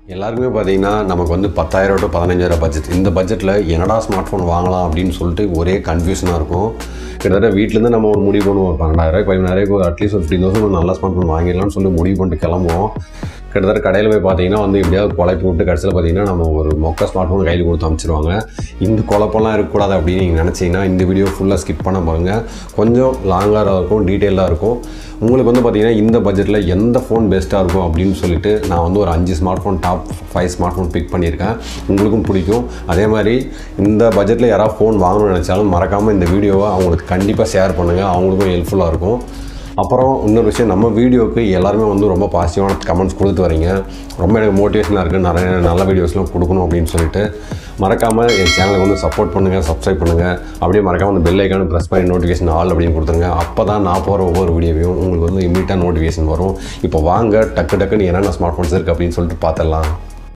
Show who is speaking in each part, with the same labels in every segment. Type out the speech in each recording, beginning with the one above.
Speaker 1: எல்லாருக்குமே பார்த்தீங்கன்னா நமக்கு வந்து பத்தாயிரம் டு பதினஞ்சாயிரம் பட்ஜெட் இந்த பட்ஜெட்டில் என்னடா ஸ்மார்ட் ஃபோன் வாங்கலாம் அப்படின்னு சொல்லிட்டு ஒரே கன்ஃபியூஷனாக இருக்கும் கிட்டத்தட்ட வீட்டிலேருந்து நம்ம ஒரு முடிவு பண்ணுவோம் பன்னெண்டாயிரம் பதினாயிரம் ஒரு அட்லீஸ்ட் ஒரு ஃபிஃப்டி தௌசண்ட் ஒரு நல்ல ஸ்மார்ட் ஃபோன் வாங்கிடலாம்னு சொல்லி முடிவு பண்ணிட்டு கிளம்புவோம் கிட்டத்தட்ட கடையில் போய் பார்த்தீங்கன்னா வந்து எப்படியாவது குழப்பி விட்டு கடைசியில் பார்த்தீங்கன்னா நம்ம ஒரு மொக்க ஸ்மார்ட் ஃபோன் கையில் கொடுத்து அனுப்பிச்சிருவாங்க இந்த குழப்பம்லாம் இருக்கக்கூடாது அப்படின்னு நீங்கள் நினச்சிங்கன்னா இந்த வீடியோ ஃபுல்லாக ஸ்கிப் பண்ண பாருங்கள் கொஞ்சம் லாங்காக இருக்கும் டீட்டெயிலாக இருக்கும் உங்களுக்கு வந்து பார்த்தீங்கன்னா இந்த பட்ஜெட்டில் எந்த ஃபோன் பெஸ்ட்டாக இருக்கும் அப்படின்னு சொல்லிட்டு நான் வந்து ஒரு அஞ்சு smart phone top five smart phone pick பண்ணியிருக்கேன் உங்களுக்கும் பிடிக்கும் அதே மாதிரி இந்த பட்ஜெட்டில் யாராவது ஃபோன் வாங்கணும்னு நினச்சாலும் மறக்காமல் இந்த வீடியோவை அவங்களுக்கு கண்டிப்பாக ஷேர் பண்ணுங்கள் அவங்களுக்கும் ஹெல்ப்ஃபுல்லாக இருக்கும் அப்புறம் இன்னொரு விஷயம் நம்ம வீடியோவுக்கு எல்லாருமே வந்து ரொம்ப பாசிட்டிவான கமெண்ட்ஸ் கொடுத்து வரீங்க ரொம்ப எனக்கு மோட்டிவேஷனாக இருக்குது நிறைய நல்ல வீடியோஸ்லாம் கொடுக்கணும் அப்படின்னு சொல்லிட்டு மறக்காமல் என் சேனலுக்கு வந்து சப்போர்ட் பண்ணுங்கள் சப்ஸ்கிரைப் பண்ணுங்கள் அப்படியே மறக்காமல் அந்த பெல் ஐக்கானு ப்ரெஸ் பண்ணி நோட்டிஃபிகேஷன் ஆல் அப்படின்னு கொடுத்துருங்க அப்போ தான் நான் போகிற ஒவ்வொரு வீடியோவையும் உங்களுக்கு வந்து இமீடியட்டாக நோட்டிஃபிகேஷன் வரும் இப்போ வாங்க டக்கு டக்குன்னு என்னென்ன ஸ்மார்ட் ஃபோன்ஸ் இருக்குது அப்படின்னு சொல்லிட்டு பார்த்துடலாம்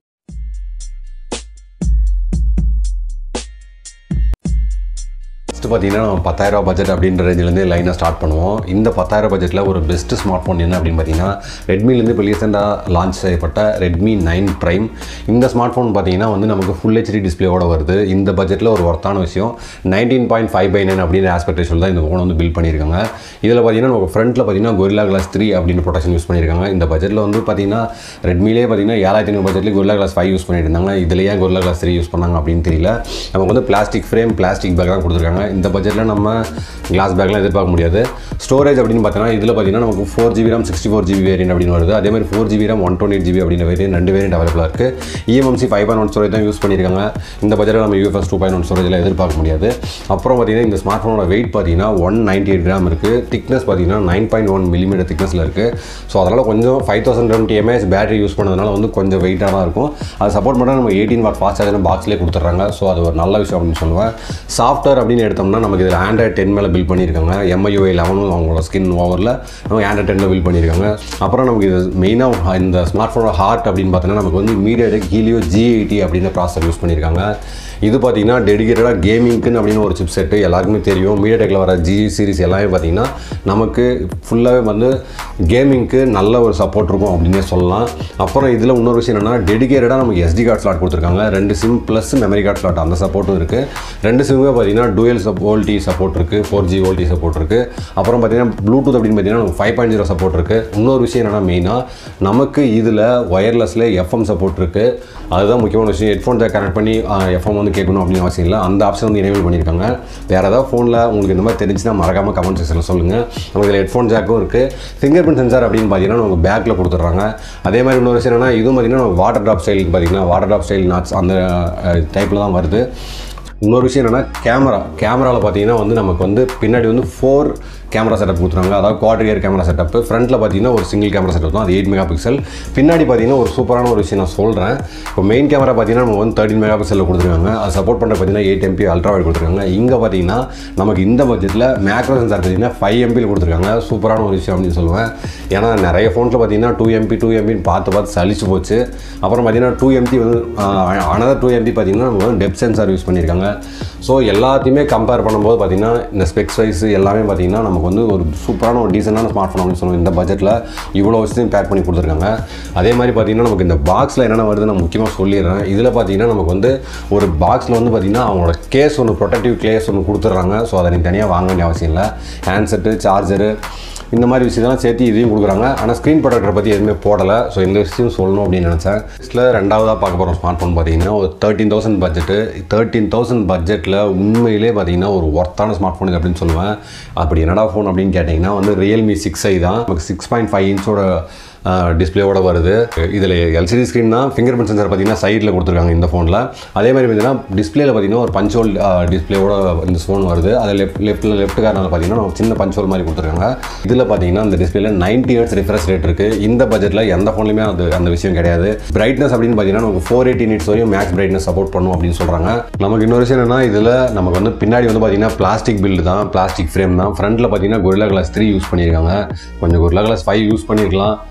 Speaker 1: ஃபஸ்ட்டு பார்த்தீங்கன்னா நம்ம பத்தாயிரரூபா பட்ஜெட் அப்படின்ற ரேஞ்சிலேருந்து லைனாக ஸ்டார்ட் பண்ணுவோம் இந்த பத்தாயிரம் பட்ஜெட்டில் ஒரு பெஸ்ட் ஸ்மார்ட் ஃபோன் என்ன அப்படின்னு பார்த்தீங்கன்னா ரெட்மிலேருந்து இப்போ ரீசெண்டாக லான்ச் செய்யப்பட்ட ரெட்மி நைன் ப்ரைம் இந்த ஸ்மார்ட் ஃபோன் பார்த்தீங்கன்னா வந்து நமக்கு ஃபுல் ஹெச்டி டிஸ்பிளேவோட வருது இந்த பட்ஜெட்டில் ஒரு ஒர்த்தான விஷயம் nineteen point five by nine அப்படின்ற ஆஸ்பெக்டேஷன் தான் இந்த ஃபோன் வந்து பில்ட் பண்ணியிருக்காங்க இதில் பார்த்தீங்கன்னா நமக்கு ஃப்ரண்ட்டில் பார்த்தீங்கன்னா கொரில்லா கிளாஸ் த்ரீ அப்படின்னு ப்ரொடக்ஷன் யூஸ் பண்ணியிருக்காங்க இந்த பட்ஜெட்டில் வந்து பார்த்தீங்கன்னா ரெட்மிலே பார்த்தீங்கன்னா ஏழாயிரத்தி ஐநூறு பட்ஜெட்டில் கொரில்லா கிளாஸ் ஃபைவ் யூஸ் பண்ணிட்டு இருந்தாங்க இதில் ஏன் கொரில்லா கிளாஸ் த்ரீ யூஸ் பண்ணாங்க அப்படின்னு தெரியல நமக்கு வந்து பிளாஸ்டிக் ஃப்ரேம் பிளாஸ்டிக் பேக் தான் கொடுத்துருக்காங்க இந்த பட்ஜெட்டில் நம்ம கிளாஸ் பேக்லாம் எதிர்பார்க்க முடியாது ஸ்டோரேஜ் அப்படின்னு பார்த்தீங்கன்னா இதில் பார்த்தீங்கன்னா நமக்கு four GB RAM sixty four GB variant அப்படின்னு வருது அதே மாதிரி four GB RAM one twenty GB அப்படின்ற வேரியன்ட் ரெண்டு வேரியன்ட் அவைலபிளாக இருக்குது eMMC five point one storage தான் யூஸ் பண்ணியிருக்காங்க இந்த பட்ஜெட்டில் நம்ம யூஎஃப்எஸ் டூ பாயிண்ட் ஒன் ஸ்டோரேஜில் எதிர்பார்க்க முடியாது அப்புறம் பார்த்தீங்கன்னா இந்த ஸ்மார்ட் ஃபோனோட வெயிட் பார்த்தீங்கன்னா ஒன் நைன்டி எயிட் கிராம் இருக்குது திக்னஸ் பார்த்தீங்கன்னா நைன் பாயிண்ட் ஒன் மில்லிமீட்டர் திக்னஸில் இருக்குது ஸோ அதனால் கொஞ்சம் five thousand twenty mAh battery use பண்ணதுனால வந்து கொஞ்சம் வெயிட்டாக தான் இருக்கும் அது சப்போர்ட் பண்ணால் நம்ம எயிட்டீன் வாட் ஃபாஸ்ட் சார்ஜர் பாக்ஸ்லேயே கொடுத்துட்றாங்க ஸோ அது ஒரு நல்ல விஷயம் அப்படின்னு சொல்லுவேன் சாஃப்ட்வேர் அப்படின்னு எடுத்தோம்னா நமக்கு இதில் ஆண்ட்ராய்ட் டென் மேலே பில் பண்ணியிருக்காங்க எம்ஐயூஐ லெவனும் அவங்களோட ஸ்கின் ஓவரில் நம்ம ஆண்ட்ராய்ட் டென்னில் பில் பண்ணியிருக்காங்க அப்புறம் நமக்கு இது மெயினாக இந்த ஸ்மார்ட் ஃபோனோட ஹார்ட் அப்படின்னு பார்த்தீங்கன்னா நமக்கு வந்து மீடியாடெக் ஹீலியோ ஜி எயிட்டி அப்படின்ற ப்ராசர் யூஸ் பண்ணியிருக்காங்க இது பார்த்தீங்கன்னா டெடிகேட்டடாக கேமிங்க்குன்னு அப்படின்னு ஒரு சிப் செட்டு எல்லாருக்குமே தெரியும் மீடியாடெக்கில் வர ஜி சீரிஸ் எல்லாமே பார்த்தீங்கன்னா நமக்கு ஃபுல்லாகவே வந்து கேமிங்க்கு நல்ல ஒரு சப்போர்ட் இருக்கும் அப்படின்னே சொல்லலாம் அப்புறம் இதில் இன்னொரு விஷயம் என்னென்னா டெடிகேட்டடாக நமக்கு எஸ்டி கார்டு ஸ்லாட் கொடுத்துருக்காங்க ரெண்டு SIM plus memory card slot அந்த சப்போர்ட்டும் இருக்குது ரெண்டு சிம்மே பார்த்தீங்கன்னா டூயல் சப் வோல்டி சப்போர்ட் இருக்குது ஃபோர் ஜி வோல்டி சப்போர்ட் இருக்குது அப்புறம் பார்த்தீங்கன்னா ப்ளூடூத் அப்படின்னு பார்த்தீங்கன்னா நமக்கு ஃபைவ் பாயிண்ட் ஜீரோ சப்போர்ட் இருக்குது இன்னொரு விஷயம் என்னென்னா மெயினாக நமக்கு இதில் ஒயர்லெஸில் எஃப்எம் சப்போர்ட் இருக்குது அதுதான் முக்கியமான விஷயம் ஹெட்ஃபோன் ஜாக் கனெக்ட் பண்ணி எஃப்எம் வந்து கேட்கணும் அப்படின்னு அவசியம் இல்லை அந்த ஆப்ஷன் வந்து எனேபிள் பண்ணியிருக்காங்க வேறு ஏதாவது ஃபோனில் உங்களுக்கு இந்த மாதிரி தெரிஞ்சுன்னா மறக்காமல் கமெண்ட் செக்ஷனில் சொல்லுங்கள் நமக்கு இதில் ஹெட்ஃபோன் ஜாக்கும் இருக்குது ஃபிங்கர் பிரிண்ட் சென்சார் அப்படின்னு பார்த்தீங்கன்னா நமக்கு பேக்கில் கொடுத்துட்றாங்க அதே மாதிரி இன்னொரு விஷயம் என்னன்னா இதுவும் பார்த்தீங்கன்னா நமக்கு வாட்டர் ட்ராப் ஸ்டைலுக்கு பார்த்தீங்கன்னா வாட்டர் ட்ராப் ஸ்டைல் நாட்ஸ் அந்த டைப்பில் தான் வருது இன்னொரு விஷயம் என்னென்னா கேமரா கேமராவில் பார்த்தீங்கன்னா வந்து நமக்கு வந்து பின்னாடி வந்து ஃபோர் கேமரா செட்டப் கொடுத்துருவாங்க அதாவது குவாட்ரியர் கேமரா செட்டப் ஃப்ரண்ட்டில் பார்த்தீங்கன்னா ஒரு சிங்கிள் கேமரா செட்டப் தான் அது எயிட் மெகா பிக்சல் பின்னாடி பார்த்தீங்கன்னா ஒரு சூப்பரான ஒரு விஷயம் நான் சொல்கிறேன் இப்போ மெயின் கேமரா பார்த்தீங்கன்னா நம்ம வந்து தேர்ட்டின் மெகா பிக்சலில் கொடுத்துருக்காங்க அது சப்போர்ட் பண்ணுற பார்த்தீங்கன்னா எயிட் எம்பி அல்ட்ரா வைட் கொடுத்துருக்காங்க இங்கே பார்த்தீங்கன்னா நமக்கு இந்த பட்ஜெட்டில் மேக்ரோ சென்சார் பார்த்தீங்கன்னா ஃபைவ் எம்பியில் கொடுத்துருக்காங்க சூப்பரான ஒரு விஷயம் அப்படின்னு சொல்லுவேன் ஏன்னா நிறைய ஃபோனில் பார்த்தீங்கன்னா டூ எம்பி டூ எம்பின்னு பார்த்து பார்த்து சலிச்சு போச்சு அப்புறம் பார்த்தீங்கன்னா டூ எம்பி வந்து அனதர் டூ எம்பி பார்த்தீங்கன்னா நம்ம வந்து டெப் சென்சார் யூஸ் பண்ணியிருக்காங்க ஸோ எல்லாத்தையுமே கம்பேர் பண்ணும்போது பார்த்தீங்கன்னா இந்த ஸ்பெக்ஸ் வைஸ் எல்லாமே பார்த்தீங்கன்னா நமக்கு வந்து ஒரு சூப்பரான ஒரு டீசெண்டான ஸ்மார்ட் ஃபோன் அப்படின்னு சொல்லுவோம் இந்த பட்ஜெட்டில் இவ்வளோ விஷயத்தையும் பேக் பண்ணி கொடுத்துருக்காங்க அதே மாதிரி பார்த்தீங்கன்னா நமக்கு இந்த பாக்ஸில் என்னென்ன வருது நான் முக்கியமாக சொல்லிடுறேன் இதில் பார்த்தீங்கன்னா நமக்கு வந்து ஒரு பாக்ஸில் வந்து பார்த்தீங்கன்னா அவங்களோட கேஸ் ஒன்று ப்ரொடெக்டிவ் கேஸ் ஒன்று கொடுத்துட்றாங்க ஸோ அதை நீங்கள் தனியாக வாங்க வேண்டிய அவசியம் இல்லை ஹேண்ட்செட்டு சார்ஜரு இந்த மாதிரி விஷயத்தெல்லாம் சேர்த்து இதையும் கொடுக்குறாங்க ஆனால் ஸ்க்ரீன் ப்ரொடக்டரை பற்றி எதுவுமே போடலை ஸோ இந்த விஷயம் சொல்லணும் அப்படின்னு நினச்சேன் இதில் ரெண்டாவதாக பார்க்க போகிறோம் ஸ்மார்ட் ஃபோன் பார்த்தீங்கன்னா ஒரு thirteen thousand budget thirteen thousand பட்ஜெட்டில் உண்மையிலே பார்த்தீங்கன்னா ஒரு ஒர்த்தான ஸ்மார்ட் ஃபோன் அப்படின்னு சொல்லுவேன் அப்படி என்னடா ஃபோன் அப்படின்னு கேட்டிங்கன்னா வந்து ரியல்மி சிக்ஸ் ஐ தான் நமக்கு சிக்ஸ் பாயிண்ட் ஃபைவ் இன்ச்சோட டிஸ்பிளேவோட வருது இதில் எல்சிடி ஸ்க்ரீன் தான் ஃபிங்கர் பிரிண்ட் சென்சார் பார்த்தீங்கன்னா சைடில் கொடுத்துருக்காங்க இந்த ஃபோனில் அதே மாதிரி பார்த்தீங்கன்னா டிஸ்பிளேல பார்த்தீங்கன்னா ஒரு பஞ்சோல் டிஸ்பிளேவோட இந்த ஃபோன் வருது அதில் லெஃப்ட் லெஃப்ட்டில் லெஃப்ட் கார்னரில் பார்த்தீங்கன்னா ஒரு சின்ன பஞ்சோல் மாதிரி கொடுத்துருக்காங்க இதில் பார்த்தீங்கன்னா அந்த டிஸ்பிளேல நைன்டி ஹர்ட்ஸ் ரிஃப்ரெஷ் ரேட் இருக்குது இந்த பட்ஜெட்டில் எந்த ஃபோன்லையுமே அது அந்த விஷயம் கிடையாது பிரைட்னஸ் அப்படின்னு பார்த்தீங்கன்னா நமக்கு ஃபோர் எயிட்டி நிட்ஸ் வரையும் மேக்ஸ் பிரைட்னஸ் சப்போர்ட் பண்ணும் அப்படின்னு சொல்கிறாங்க நமக்கு இன்னொரு விஷயம் என்னன்னா இதில் நமக்கு வந்து பின்னாடி வந்து பார்த்தீங்கன்னா பிளாஸ்டிக் பில்டு தான் பிளாஸ்டிக் ஃப்ரேம் தான் ஃப்ரண்ட்டில் பார்த்தீங்கன்னா கொரில்லா கிளாஸ் த்ரீ யூஸ் பண்ணியிருக்காங்க கொஞ்சம் கொரில்லா கிளாஸ் ஃபைவ் யூஸ் பண்ணியிருக்கலாம்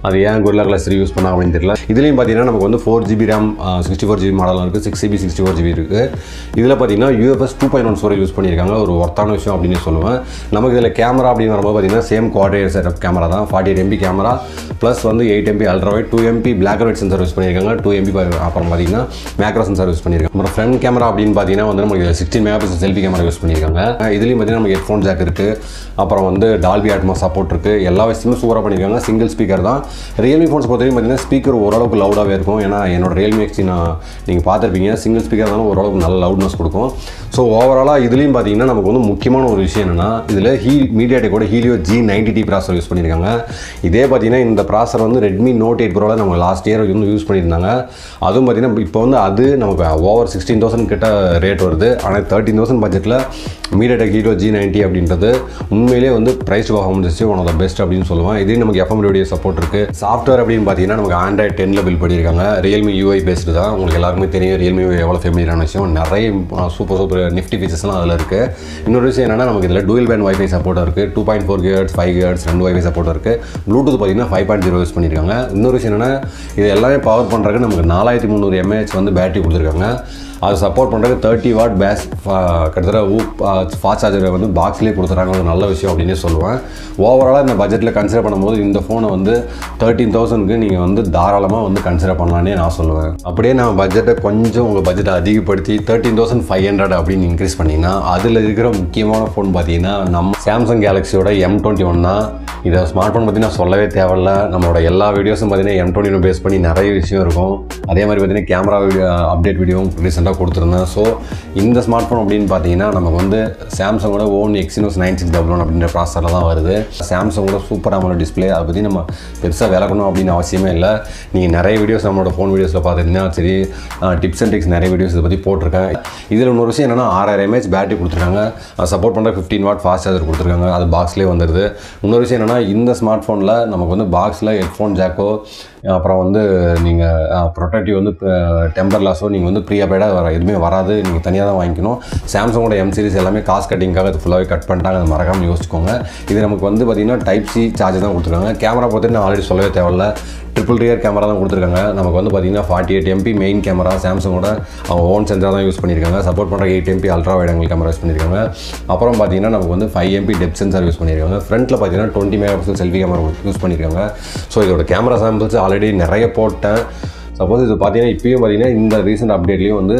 Speaker 1: அது ஏன் குரில்லா கிளாஸ் த்ரீ யூஸ் பண்ணா அப்படின்னு தெரியல இதுலேயும் பார்த்தீங்கன்னா நமக்கு வந்து four GB RAM sixty four GB மாடலும் இருக்குது six GB sixty four GB இருக்குது இதில் பார்த்தீங்கன்னா UFS two point one storage use பண்ணியிருக்காங்க ஒரு ஒர்த்தான விஷயம் அப்படின்னு சொல்லுவேன் நமக்கு இதில் கேமரா அப்படின்னு வரும்போது பார்த்தீங்கன்னா சேம் குவாட்ரேட் செட்டப் கேமரா தான் forty eight MP camera plus வந்து eight MP ultra wide two MP black and white sensor use பண்ணியிருக்காங்க டூ எம்பி அப்புறம் பார்த்தீங்கன்னா மேக்ரோ சென்சார் யூஸ் பண்ணியிருக்காங்க அப்புறம் ஃப்ரண்ட் கேமரா அப்படின்னு பார்த்தீங்கன்னா வந்து நமக்கு sixteen megapixel selfie camera use பண்ணியிருக்காங்க இதுலேயும் பார்த்தீங்கன்னா நமக்கு ஹெட்ஃபோன் ஜாக் இருக்குது அப்புறம் வந்து டால்பி ஆட்மா சப்போர்ட் இருக்குது எல்லா விஷயமும் சூப்பராக பண்ணியிருக்காங்க சிங்கிள் ஸ்பீக்கர் தான் ரியல்மி ஃபோன்ஸ் பொறுத்தவரைக்கும் பார்த்தீங்கன்னா ஸ்பீக்கர் ஓரளவுக்கு லவுடாகவே இருக்கும் ஏன்னா என்னோட ரியல்மி எக்ஸி நான் நீங்கள் பார்த்துருப்பீங்க சிங்கிள் ஸ்பீக்கர் தான் ஓரளவுக்கு நல்ல லவுட்னஸ் கொடுக்கும் ஸோ ஓவராலாக இதுலேயும் பார்த்தீங்கன்னா நமக்கு வந்து முக்கியமான ஒரு விஷயம் என்னென்னா இதில் ஹீ மீடியாடெக்கோட Helio G ninety T processor use பண்ணியிருக்காங்க இதே பார்த்தீங்கன்னா இந்த ப்ராசர் வந்து ரெட்மி நோட் எயிட் ப்ரோவில் நம்ம லாஸ்ட் இயர் வந்து யூஸ் பண்ணியிருந்தாங்க அதுவும் பார்த்தீங்கன்னா இப்போ வந்து அது நமக்கு ஓவர் சிக்ஸ்டீன் தௌசண்ட் கிட்ட ரேட் வருது ஆனால் தேர்ட்டின் தௌசண்ட் பட்ஜெட்டில் மீடியாடெக் ஹீரோ ஜி நைன்ட்டி அப்படின்றது உண்மையிலே வந்து price performance one of the best அப்படின்னு சொல்லுவேன் இதே நமக்கு எஃப்எம் ரேடியோ சப்போர்ட் இருக்குது சாஃப்ட்வேர் அப்படின்னு பார்த்தீங்கன்னா நமக்கு ஆண்ட்ராய்ட் டென்னில் பில் பண்ணியிருக்காங்க ரியல்மி யூஐ பேஸ்டு தான் உங்களுக்கு எல்லாருக்குமே தெரியும் ரியல்மி யூஐ எவ்வளோ ஃபேமிலியான விஷயம் நிறைய சூப்பர் சூப்பர் நிஃப்டி ஃபீச்சர்ஸ்லாம் அதில் இருக்குது இன்னொரு விஷயம் என்னன்னா நமக்கு இதில் டூயல் பேண்ட் வைஃபை சப்போர்ட் இருக்குது two point four gigahertz five gigahertz ரெண்டு வைஃபை சப்போர்ட் இருக்குது ப்ளூடூத் பார்த்தீங்கன்னா ஃபைவ் பாயிண்ட் ஜீரோ யூஸ் பண்ணியிருக்காங்க இன்னொரு விஷயம் என்னன்னா இது எல்லாமே பவர் பண்ணுறதுக்கு நமக்கு நாலாயிரத்தி முந்நூறு எம்ஏஹெச் வந்து பேட்டரி கொடுத்துருக்காங்க அது சப்போர்ட் பண்ணுறதுக்கு தேர்ட்டி வாட் பேஸ் கிட்டத்தட்ட ஊப் ஃபாஸ்ட் சார்ஜரை வந்து பாக்ஸ்லேயே கொடுத்துறாங்க ஒரு நல்ல விஷயம் அப்படின்னே சொல்லுவேன் ஓவராலாக இந்த பட்ஜெட்டில் கன்சிடர் பண்ணும்போது இந்த ஃபோனை வந்து தேர்ட்டீன் தௌசண்ட்க்கு நீங்கள் வந்து தாராளமாக வந்து கன்சிடர் பண்ணலான்னே நான் சொல்லுவேன் அப்படியே நான் பட்ஜெட்டை கொஞ்சம் உங்கள் பட்ஜெட்டை அதிகப்படுத்தி தேர்ட்டீன் தௌசண்ட் ஃபைவ் ஹண்ட்ரட் அப்படின்னு இன்க்ரீஸ் பண்ணிங்கன்னா அதில் இருக்கிற முக்கியமான ஃபோன் பார்த்தீங்கன்னா நம்ம சாம்சங் கேலக்ஸியோட எம் டுவெண்ட்டி ஒன் தான் இதை ஸ்மார்ட் ஃபோன் பற்றி நான் சொல்லவே தேவையில்ல நம்மளோட எல்லா வீடியோஸும் பார்த்தீங்கன்னா எம் டுவெண்ட்டி ஒன் பேஸ் பண்ணி நிறைய விஷயம் இருக்கும் அதே மாதிரி பார்த்தீங்கன்னா கேமரா வீடியோ அப்டேட் வீடியோவும் ரீசெண்டாக கொடுத்துருந்தேன் ஸோ இந்த ஸ்மார்ட் ஃபோன் அப்படின்னு பார்த்தீங்கன்னா நமக்கு வந்து சாம்சங்கோட own Exynos nine six double one அப்படின்ற ப்ராசரில் தான் வருது சாம்சங்கோட சூப்பர் அமௌண்ட் டிஸ்பிளே அதை பற்றி நம்ம பெருசாக விளக்கணும் அப்படின்னு அவசியமே இல்லை நீங்கள் நிறைய வீடியோஸ் நம்மளோட ஃபோன் வீடியோஸில் பார்த்துருந்தீங்கன்னா சரி டிப்ஸ் அண்ட் டிக்ஸ் நிறைய வீடியோஸ் இதை பற்றி போட்டிருக்கேன் இதில் இன்னொரு விஷயம் என்னென்னா ஆறாயிரம் எம்ஏஹெச் பேட்டரி கொடுத்துருக்காங்க சப்போர்ட் பண்ணுற ஃபிஃப்டீன் வாட் ஃபாஸ்ட் சார்ஜர் கொடுத்துருக்காங்க அது பாக்ஸ்லேயே வந்துடுது இன்னொரு விஷயம் என்னென்னா இந்த ஸ்மார்ட் ஃபோனில் நமக்கு வந்து பாக்ஸில் ஹெட்ஃபோன் ஜாக்கோ அப்புறம் வந்து நீங்கள் ப்ரொடக்டிவ் வந்து டெம்பர் லாஸோ நீங்கள் வந்து ப்ரீஅபைடாக வர எதுவுமே வராது நீங்கள் தனியாக தான் வாங்கிக்கணும் சாம்சங்கோட எம் சீரிஸ் எல்லாமே காஸ்ட் கட்டிங்காக அது ஃபுல்லாகவே கட் பண்ணிட்டாங்க அது மறக்காமல் யோசிச்சுக்கோங்க இது நமக்கு வந்து பார்த்திங்கன்னா டைப் சி சார்ஜ் தான் கொடுத்துருக்காங்க கேமரா பார்த்துட்டு நான் ஆல்ரெடி சொல்லவே தேவையில்ல ட்ரிபிள் ரியர் கேமரா தான் கொடுத்துருக்காங்க நமக்கு வந்து பார்த்திங்கன்னா forty eight MP main camera சாம்சங்கோட அவங்க ஓன் சென்சார் தான் யூஸ் பண்ணியிருக்காங்க சப்போர்ட் பண்ணுற eight MP ultra wide angle camera use பண்ணியிருக்காங்க அப்புறம் பார்த்தீங்கன்னா நமக்கு வந்து five MP depth sensor use பண்ணியிருக்காங்க ஃப்ரண்ட்டில் பார்த்தீங்கன்னா twenty megapixel selfie camera use பண்ணியிருக்காங்க ஸோ இதோட கேமரா சாம்பிள்ஸ் ஆல்ரெடி நிறைய போட்டேன் சப்போஸ் இது பார்த்தீங்கன்னா இப்பயும் பார்த்தீங்கன்னா இந்த ரீசெண்ட் அப்டேட்லேயும் வந்து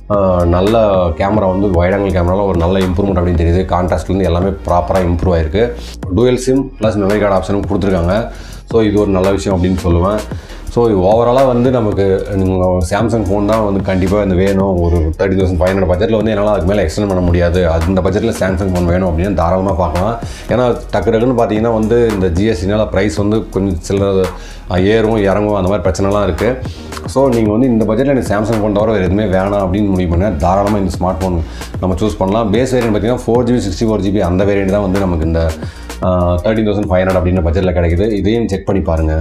Speaker 1: நல்ல கேமரா வந்து வைட் ஆங்கிள் கேமராவில் ஒரு நல்ல இம்ப்ரூவ்மெண்ட் அப்படின்னு தெரியுது கான்ட்ராஸ்ட்லேருந்து எல்லாமே ப்ராப்பராக இம்ப்ரூவ் ஆயிருக்கு dual SIM plus memory card ஆப்ஷனும் கொடுத்துருக்காங்க ஸோ இது ஒரு நல்ல விஷயம் அப்படின்னு சொல்லுவேன் ஸோ ஓவராலாக வந்து நமக்கு நீங்கள் சாம்சங் ஃபோன் தான் வந்து கண்டிப்பாக இந்த வேணும் ஒரு தேர்ட்டி தௌசண்ட் ஃபைவ் ஹண்ட்ரட் பட்ஜெட்டில் வந்து என்னால் அதுக்கு மேலே எக்ஸ்டெண்ட் பண்ண முடியாது அந்த பட்ஜெட்டில் சாம்சங் ஃபோன் வேணும் அப்படின்னு தாராளமாக பார்க்கலாம் ஏன்னா டக்கு டக்குன்னு பார்த்தீங்கன்னா வந்து இந்த ஜிஎஸ்டினால ப்ரைஸ் வந்து கொஞ்சம் சில ஏறும் இறங்கும் அந்த மாதிரி பிரச்சனைலாம் இருக்குது ஸோ நீங்கள் வந்து இந்த பட்ஜெட்டில் எனக்கு சாம்சங் ஃபோன் தவிர வேறு எதுவுமே வேணாம் அப்படின்னு முடிவு பண்ண தாராளமாக இந்த ஸ்மார்ட் ஃபோன் நம்ம சூஸ் பண்ணலாம் பேஸ் வேரியன்ட் பார்த்தீங்கன்னா four GB sixty four GB அந்த வேரியன்ட் தான் வந்து நமக்கு இந்த தேர்ட்டின் தௌசண்ட் ஃபைவ் ஹண்ட்ரட் அப்படின்ற பட்ஜெட்டில் கிடைக்குது இதையும் செக் பண்ணி பாருங்கள்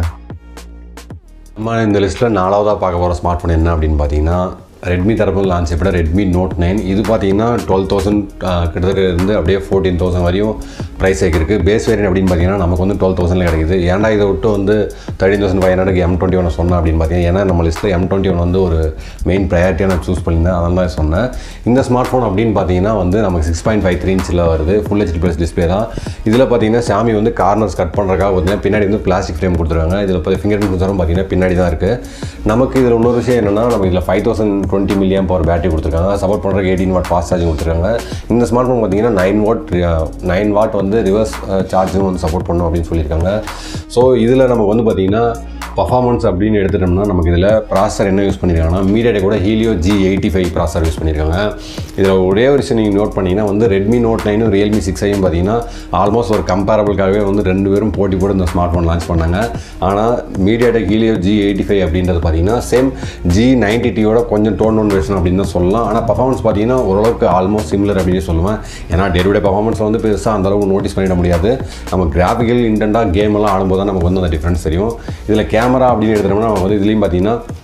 Speaker 1: நம்ம இந்த லிஸ்ட்டில் நாலாவதாக பார்க்க போகிற ஸ்மார்ட் ஃபோன் என்ன அப்படின்னு பார்த்தீங்கன்னா ரெட்மி தரப்பில் லான்ச் செய்யப்பட்ட ரெட்மி நோட் நைன் இது பார்த்தீங்கன்னா டுவெல் தௌசண்ட் கிட்டத்தட்ட இருந்து அப்படியே ஃபோர்டீன் தௌசண்ட் வரையும் ப்ரைஸ் இருக்குது பேஸ் வேரியன்ட் அப்படின்னு பார்த்தீங்கன்னா நமக்கு வந்து டுவெல் தௌசண்டில் கிடைக்குது ஏன்டா இதை விட்டு வந்து thirteen thousand five hundred M twenty one சொன்னேன் அப்படின்னு பார்த்தீங்கன்னா ஏன்னா நம்ம லிஸ்ட்டில் எம் டுவெண்ட்டி ஒன் வந்து ஒரு மெயின் ப்ரையாரிட்டியாக நான் சூஸ் பண்ணியிருந்தேன் அதனால தான் சொன்னேன் இந்த ஸ்மார்ட் ஃபோன் அப்படின்னு பார்த்தீங்கன்னா வந்து நமக்கு சிக்ஸ் பாயிண்ட் ஃபைவ் த்ரீ இன்ச்சில் வருது ஃபுல் ஹெச்டி ப்ளஸ் டிஸ்பிளே தான் இதில் பார்த்தீங்கன்னா சாமி வந்து கார்னர்ஸ் கட் பண்ணுறக்காக பார்த்தீங்கன்னா பின்னாடி வந்து பிளாஸ்டிக் ஃப்ரேம் கொடுத்துருக்காங்க இதில் இப்போ ஃபிங்கர் பிரிண்ட் சென்சாரும் பார்த்தீங்கன்னா பின்னாடி தான் இருக்குது நமக்கு இதில் இன்னொரு விஷயம் என்னென்னா நம்ம இதில் five thousand twenty milliamp power battery கொடுத்துருக்காங்க சப்போர்ட் பண்ணுறதுக்கு எயிட்டீன் வாட் ஃபாஸ்ட் சார்ஜிங் கொடுத்துருக்காங்க இந்த ஸ்மார்ட் ஃபோன் பார்த்தீங்கன்னா நைன் வாட் நைன் வாட் வந்து ரிவர்ஸ் சார்ஜும் வந்து சப்போர்ட் பண்ணும் அப்படின்னு சொல்லியிருக்காங்க ஸோ இதில் நமக்கு வந்து பார்த்தீங்கன்னா பர்ஃபார்மன்ஸ் அப்படின்னு எடுத்துட்டோம்னா நமக்கு இதில் ப்ராசர் என்ன யூஸ் பண்ணியிருக்காங்கன்னா மீடியாடே கூட Helio G eighty five processor use பண்ணியிருக்காங்க இதில் ஒரே ஒரு விஷயம் நீங்கள் நோட் பண்ணிங்கன்னா வந்து ரெட்மி நோட் நைனும் ரியல்மி சிக்ஸ் ஐயும் பார்த்தீங்கன்னா ஆல்மோஸ்ட் ஒரு கம்பேரபிளுக்காகவே வந்து ரெண்டு பேரும் போட்டி போட்டு இந்த ஸ்மார்ட் ஃபோன் லான்ச் பண்ணாங்க ஆனால் MediaTek Helio G eighty five அப்படின்றது பார்த்தீங்கன்னா சேம் ஜி நைன்டி டியோட கொஞ்சம் டோன் ஒன் வெர்ஷன் அப்படின்னு தான் சொல்லலாம் ஆனால் பர்ஃபார்மன்ஸ் பார்த்தீங்கன்னா ஓரளவுக்கு ஆல்மோஸ்ட் சிமிலர் அப்படின்னு சொல்லுவேன் ஏன்னா டெருடைய பர்ஃபார்மன்ஸ் வந்து பெருசாக அந்தளவுக்கு நோட்டீஸ் பண்ணிட முடியாது நம்ம கிராஃபிக்கல் இன்டென்ட்டாக கேம் எல்லாம் ஆடும்போது தான் நமக்கு வந்து அந்த டிஃப்ரென்ஸ் தெரியும் இதில் கேமரா அப்படின்னு எடுத்துட்டோம்னா நம்ம வந்து இதுலேயும் பார்த்தீங்கன்னா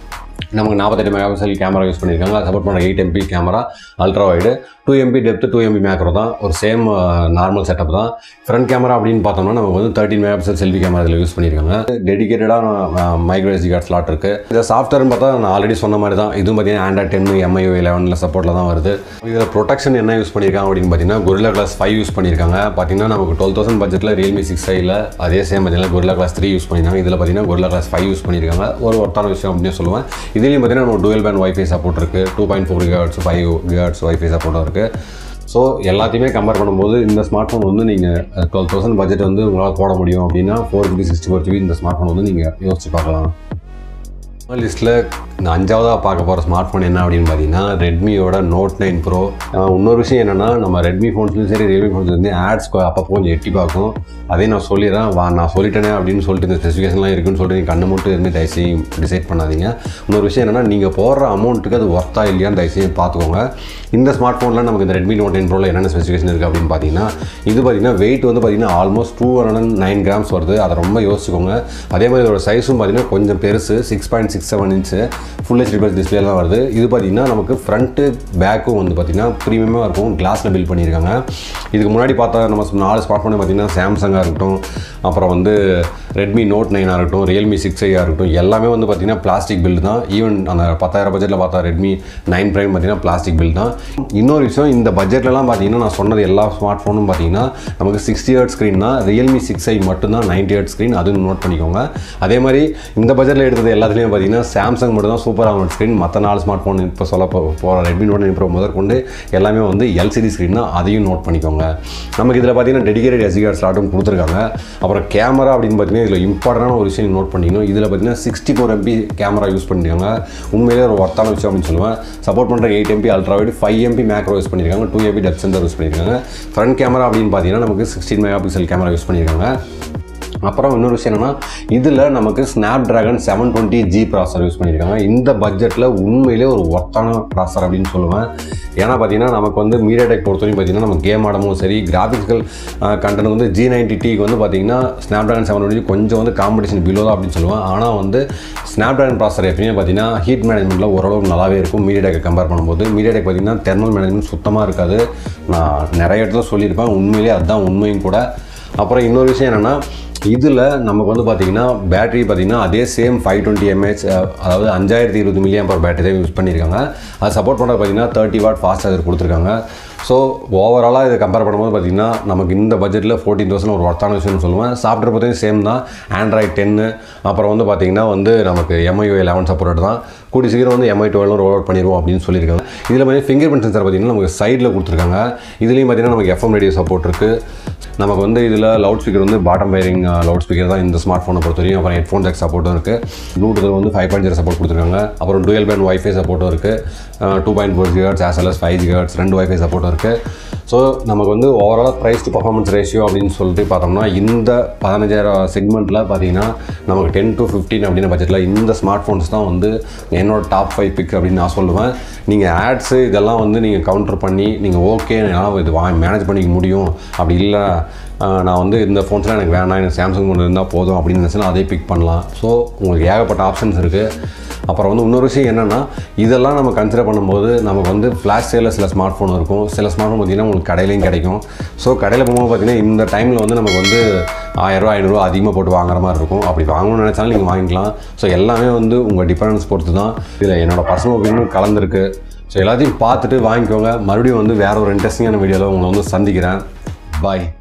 Speaker 1: நமக்கு நாற்பத்தெட்டு மெகா பிக்சல் கேமரா யூஸ் பண்ணியிருக்காங்க அது சப்போர்ட் பண்ணுற eight MP camera ultra wide two MP depth two MP macro தான் ஒரு சேம் நார்மல் செட்டப் தான் ஃப்ரண்ட் கேமரா அப்படின்னு பார்த்தோம்னா நமக்கு வந்து thirteen megapixel selfie camera இதில் யூஸ் பண்ணியிருக்காங்க டெடிக்கேட்டடாக மைக்ரோ எஸ்டி கார்டு ஸ்லாட் இருக்குது இந்த சாஃப்ட்வேர்னு பார்த்தா நான் ஆல்ரெடி சொன்ன மாதிரி தான் இதுவும் பார்த்தீங்கன்னா ஆண்ட்ராய்ட் டென் எம்ஐஓ லெவனில் சப்போர்ட்டில் தான் வருது இதில் ப்ரொடெக்ஷன் என்ன யூஸ் பண்ணியிருக்காங்க அப்படின்னு பார்த்தீங்கன்னா கொரில்லா கிளாஸ் ஃபைவ் யூஸ் பண்ணியிருக்காங்க பார்த்தீங்கன்னா நமக்கு டுவெல் தௌசண்ட் பட்ஜெட்டில் ரியல்மி சிக்ஸ் ஐயில் அதே சேம் பார்த்தீங்கன்னா கொரில்லா கிளாஸ் த்ரீ யூஸ் பண்ணியிருக்காங்க இதில் பார்த்தீங்கன்னா கொரில்லா கிளாஸ் ஃபைவ் யூஸ் பண்ணியிருக்காங்க ஒரு ஒருத்தான விஷயம் அப்படின்னு சொல்லுவேன் இதுலேயும் பார்த்தீங்கன்னா நம்ம டுவெல் பேண்ட் வைஃபை சப்போர்ட் இருக்குது two point four gigahertz five gigahertz WiFi சப்போர்ட்டும் இருக்குது ஸோ எல்லாத்தையுமே கம்பேர் பண்ணும்போது இந்த ஸ்மார்ட் ஃபோன் வந்து நீங்கள் டுவெல் தௌசண்ட் பட்ஜெட் வந்து உங்களால் போட முடியும் அப்படின்னா four GB sixty four GB இந்த ஸ்மார்ட் ஃபோன் வந்து நீங்கள் யோசிச்சு பார்க்கலாம் லிஸ்ட்டில் இந்த அஞ்சாவதாக பார்க்க போகிற ஸ்மார்ட் ஃபோன் என்ன அப்படின்னு பார்த்தீங்கன்னா ரெட்மியோட நோட் நைன் ப்ரோ இன்னொரு விஷயம் என்னென்னா நம்ம ரெட்மி ஃபோன்ஸ்லையும் சரி ரியல்மி ஃபோன்ஸ் வந்து ஆட்ஸ் அப்பப்போ கொஞ்சம் எட்டி பார்க்கும் அதே நான் சொல்லிடுறேன் வா நான் சொல்லிட்டேனே அப்படின்னு சொல்லிட்டு இந்த ஸ்பெசிஃபிகேஷன்லாம் இருக்குன்னு சொல்லிட்டு நீங்கள் கண்ணு மட்டும் இருந்து தயவுசெய்து டிசைட் பண்ணாதீங்க இன்னொரு விஷயம் என்னென்னா நீங்கள் போடுற அமௌண்ட்டுக்கு அது ஒர்த்தா இல்லையான்னு தயவுசெய்து பார்த்துக்கோங்க இந்த ஸ்மார்ட் ஃபோனில் நமக்கு இந்த ரெட்மி நோட் நைன் ப்ரோவில் என்னென்ன ஸ்பெசிஃபிகேஷன் இருக்குது அப்படின்னு பார்த்தீங்கன்னா இது பார்த்தீங்கன்னா வெயிட் வந்து பார்த்தீங்கன்னா almost two hundred and nine grams வருது அதை ரொம்ப யோசிச்சுக்கோங்க அதே மாதிரி இதோட சைஸும் பார்த்தீங்கன்னா கொஞ்சம் பெருசு six point six seven inch full HD plus டிஸ்பிளேலாம் வருது இது பார்த்தீங்கன்னா நமக்கு ஃப்ரண்ட்டு பேக்கும் வந்து பார்த்தீங்கன்னா ப்ரீமியமாக இருக்கும் கிளாஸில் பில்ட் பண்ணியிருக்காங்க இதுக்கு முன்னாடி பார்த்தா நம்ம நாலு ஸ்மார்ட் ஃபோன் பார்த்தீங்கன்னா சாம்சங்காக இருக்கட்டும் அப்புறம் வந்து ரெட்மி நோட் நைனாக இருக்கட்டும் ரியல்மி சிக்ஸ் ஐயாக இருக்கட்டும் எல்லாமே வந்து பார்த்தீங்கன்னா பிளாஸ்டிக் பில்டு தான் ஈவன் அந்த பத்தாயிரம் பட்ஜெட்டில் பார்த்தா ரெட்மி நைன் ப்ரைம் பார்த்தீங்கன்னா பிளாஸ்டிக் பில் தான் இன்னொரு விஷயம் இந்த பட்ஜெட்லலாம் பார்த்தீங்கன்னா நான் சொன்னது எல்லா ஸ்மார்ட் ஃபோனும் பார்த்தீங்கன்னா நமக்கு சிக்ஸ்டி ஹர்ட் ஸ்க்ரீன் தான் ரியல்மி சிக்ஸ் ஐ மட்டும்தான் நைன்டி ஹர்ட் ஸ்க்ரீன் அதுவும் நோட் பண்ணிக்கோங்க அதே மாதிரி இந்த பட்ஜெட்டில் எடுத்தது எல்லாத்துலேயும் பார்த்தீங்கன்னா சாம்சங் மட்டும் தான் சூப்பர் ஆமட் ஸ்க்ரீன் மற்ற நாலு ஸ்மார்ட் ஃபோன் இப்போ சொல்ல போகிற ரெட்மி நோட் நைன் ப்ரோ முதற்கொண்டு எல்லாமே வந்து எல்சிடி ஸ்க்ரீன் தான் அதையும் நோட் பண்ணிக்கோங்க நமக்கு இதில் பார்த்தீங்கன்னா டெடிகேட்டட் எஸ்டி கார்டு ஸ்லாட்டும் கொடுத்துருக்காங்க அப்புறம் கேமரா அப்படின்னு பார்த்தீங்கன்னா இதில் இம்பார்ட்டண்டான ஒரு விஷயம் நோட் பண்ணிக்கணும் இதில் பார்த்தீங்கன்னா sixty four MP camera use பண்ணியிருக்காங்க உண்மையிலே ஒரு ஒர்த்தான விஷயம் அப்படின்னு சொல்லுவேன் சப்போர்ட் பண்ணுற eight MP ultra wide five MP macro use பண்ணியிருக்காங்க two MP depth sensor use பண்ணியிருக்காங்க ஃப்ரண்ட் கேமரா அப்படின்னு பார்த்தீங்கன்னா நமக்கு sixteen megapixel camera use பண்ணியிருக்காங்க அப்புறம் இன்னொரு விஷயம் என்னென்னா இதில் நமக்கு Snapdragon seven twenty G processor use பண்ணியிருக்காங்க இந்த பட்ஜெட்டில் உண்மையிலே ஒரு ஒர்த்தான ப்ராசர் அப்படின்னு சொல்லுவேன் ஏன்னா பார்த்தீங்கன்னா நமக்கு வந்து மீடியா டெக் பொறுத்தவரைக்கும் பார்த்தீங்கன்னா நம்ம கேம் ஆடமும் சரி கிராஃபிக்ஸ்கள் கண்டென்ட் வந்து ஜி நைன்டி டிக்கு வந்து பார்த்தீங்கன்னா ஸ்னாப் ட்ராகன் செவன் டுவெண்ட்டி கொஞ்சம் வந்து காம்படிஷன் பிலோ தான் அப்படின்னு சொல்லுவேன் ஆனால் வந்து ஸ்னாப் ட்ராகன் ப்ராசர் எப்பயுமே பார்த்தீங்கன்னா ஹீட் மேனேஜ்மெண்ட்டில் ஓரளவுக்கு நல்லாவே இருக்கும் மீடியா டெக்கை கம்பேர் பண்ணும்போது மீடியா டெக் பார்த்தீங்கன்னா தெர்மல் மேனேஜ்மெண்ட் சுத்தமாக இருக்காது நான் நிறைய இடத்துல சொல்லியிருப்பேன் உண்மையிலே அதுதான் உண்மையும் கூட அப்புறம் இன்னொரு விஷயம் என்னென்னா இதில் நமக்கு வந்து பார்த்திங்கன்னா பேட்டரி பார்த்திங்கன்னா அதே சேம் ஃபைவ் டுவெண்ட்டி எம்ஏஹெச் அதாவது அஞ்சாயிரத்தி இருபது மில்லியம் பர் பேட்டரி தான் யூஸ் பண்ணியிருக்காங்க அது சப்போர்ட் பண்ணுறது பார்த்திங்கன்னா தேர்ட்டி வாட் ஃபாஸ்ட் சார்ஜர் கொடுத்துருக்காங்க ஸோ ஓவராலாக இதை கம்பேர் பண்ணும்போது பார்த்திங்கன்னா நமக்கு இந்த பட்ஜெட்டில் ஃபோர்டீன் தௌசண்ட் ஒரு ஒர்த்தான விஷயம்னு சொல்லுவேன் சாஃப்ட்வேர் பார்த்தீங்கன்னா சேம் தான் ஆண்ட்ராய்ட் டென்னு அப்புறம் வந்து பார்த்திங்கன்னா வந்து நமக்கு எம்ஐஓ லெவன் சப்போர்ட் தான் கூடி சீக்கிரம் வந்து எம்ஐ டுவெல் ரோல் அவுட் பண்ணிடுவோம் அப்படின்னு சொல்லியிருக்காங்க இதில் பார்த்தீங்கன்னா ஃபிங்கர் பிரிண்ட் சென்சர் பார்த்திங்கன்னா நமக்கு சைடில் கொடுத்துருக்காங்க இதுலேயும் பார்த்திங்கன்னா நமக்கு எஃப்எம் ரேடியோ சப்போர்ட் இருக்குது நமக்கு வந்து இதில் லவுட் ஸ்பீக்கர் வந்து பாட்டம் வயரிங் லவுட் ஸ்பீக்கர் தான் இந்த ஸ்மார்ட் ஃபோனை பொறுத்த வரைக்கும் அப்புறம் ஹெட்ஃபோன் ஜாக் சப்போர்ட்டும் இருக்குது ப்ளூடூத் வந்து ஃபைவ் பாயிண்ட் ஜீரோ சப்போர்ட் கொடுத்துருக்காங்க அப்புறம் டுவெல் பேண்ட் ஒய்ஃபை சப்போர்ட்டும் இருக்குது two point four G hertz as well five G hertz ரெண்டு ஒய்ஃபை சப்போர்ட்டும் இருக்குது ஸோ நமக்கு வந்து ஓவராலாக ப்ரைஸ் டு பர்ஃபார்மன்ஸ் ரேஷியோ அப்படின்னு சொல்லிட்டு பார்த்தோம்னா இந்த பதினஞ்சாயிரம் செக்மெண்ட்டில் பார்த்தீங்கன்னா நமக்கு டென் டு ஃபிஃப்டீன் அப்படின்னு பட்ஜெட்டில் இந்த ஸ்மார்ட் ஃபோன்ஸ் தான் வந்து என்னோட டாப் ஃபைவ் பிக் அப்படின்னு நான் சொல்லுவேன் நீங்கள் ஆட்ஸு இதெல்லாம் வந்து நீங்கள் கவுண்டர் பண்ணி நீங்கள் ஓகே என்னால் இது வா மேனேஜ் பண்ணிக்க முடியும் அப்படி இல்லை நான் வந்து இந்த ஃபோன்ஸ்லாம் எனக்கு வேணாம் எனக்கு சாம்சங் ஒன்று இருந்தால் போதும் அப்படின்னு நினச்சினா அதே பிக் பண்ணலாம் ஸோ உங்களுக்கு ஏகப்பட்ட ஆப்ஷன்ஸ் இருக்குது அப்புறம் வந்து இன்னொரு விஷயம் என்னென்னா இதெல்லாம் நம்ம கன்சிடர் பண்ணும்போது நமக்கு வந்து ஃப்ளாஷ் சேலில் சில ஸ்மார்ட் ஃபோன் இருக்கும் சில ஸ்மார்ட் ஃபோன் பார்த்திங்கன்னா உங்களுக்கு கடையிலையும் கிடைக்கும் ஸோ கடையில் போகும்போது பார்த்திங்கன்னா இந்த டைமில் வந்து நமக்கு வந்து ஆயிரரூவா ஐநூறுரூவா அதிகமாக போட்டு வாங்குற மாதிரி இருக்கும் அப்படி வாங்கணும்னு நினச்சாலும் நீங்கள் வாங்கிக்கலாம் ஸோ எல்லாமே வந்து உங்கள் டிஃபரன்ஸ் பொறுத்து தான் இதில் என்னோடய பர்சனல் ஒப்பீனியன் கலந்துருக்கு ஸோ எல்லாத்தையும் பார்த்துட்டு வாங்கிக்கோங்க மறுபடியும் வந்து வேறு ஒரு இன்ட்ரெஸ்டிங்கான வீடியோவில் உங்களை வந்து சந்திக்கிறேன் பாய்